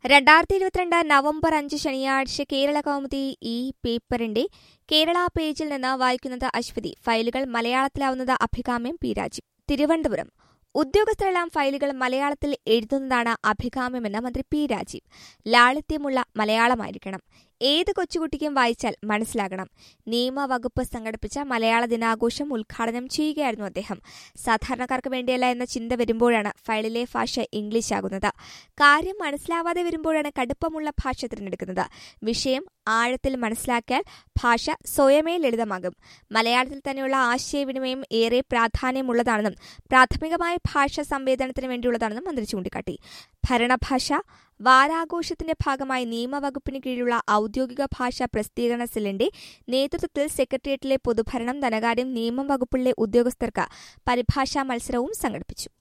രണ്ടായിരത്തി ഇരുപത്തിരണ്ട് നവംബർ അഞ്ച് ശനിയാഴ്ച കേരള കൗമുദി ഈ പേപ്പറിന്റെ കേരള പേജിൽ നിന്ന് വായിക്കുന്നത് അശ്വതി ഫയലുകൾ മലയാളത്തിലാവുന്നത് അഭികാമ്യം പി രാജീവ് തിരുവനന്തപുരം ഉദ്യോഗസ്ഥരെല്ലാം ഫയലുകൾ മലയാളത്തിൽ എഴുതുന്നതാണ് അഭികാമ്യമെന്ന് മന്ത്രി പി രാജീവ് ലാളിത്യമുള്ള മലയാളമായിരിക്കണം ഏത് കൊച്ചുകുട്ടിക്കും വായിച്ചാൽ മനസ്സിലാകണം നിയമവകുപ്പ് സംഘടിപ്പിച്ച മലയാള ദിനാഘോഷം ഉദ്ഘാടനം ചെയ്യുകയായിരുന്നു അദ്ദേഹം സാധാരണക്കാർക്ക് വേണ്ടിയല്ല എന്ന ചിന്ത വരുമ്പോഴാണ് ഫയലിലെ ഭാഷ ഇംഗ്ലീഷ് ആകുന്നത് കാര്യം മനസ്സിലാവാതെ വരുമ്പോഴാണ് കടുപ്പമുള്ള ഭാഷ തിരഞ്ഞെടുക്കുന്നത് വിഷയം ആഴത്തിൽ മനസ്സിലാക്കിയാൽ ഭാഷ സ്വയമേ ലളിതമാകും മലയാളത്തിൽ തന്നെയുള്ള ആശയവിനിമയം ഏറെ പ്രാധാന്യമുള്ളതാണെന്നും പ്രാഥമികമായ ഭാഷ സംവേദനത്തിന് വേണ്ടിയുള്ളതാണെന്നും മന്ത്രി ചൂണ്ടിക്കാട്ടി ഭരണഭാഷ വാരാഘോഷത്തിന്റെ ഭാഗമായി നിയമവകുപ്പിന് കീഴിലുള്ള ഔദ്യോഗിക ഭാഷാ പ്രസിദ്ധീകരണ സെല്ലിന്റെ നേതൃത്വത്തിൽ സെക്രട്ടേറിയറ്റിലെ പൊതുഭരണം ധനകാര്യം നിയമം വകുപ്പിലെ ഉദ്യോഗസ്ഥർക്ക് പരിഭാഷാ മത്സരവും സംഘടിപ്പിച്ചു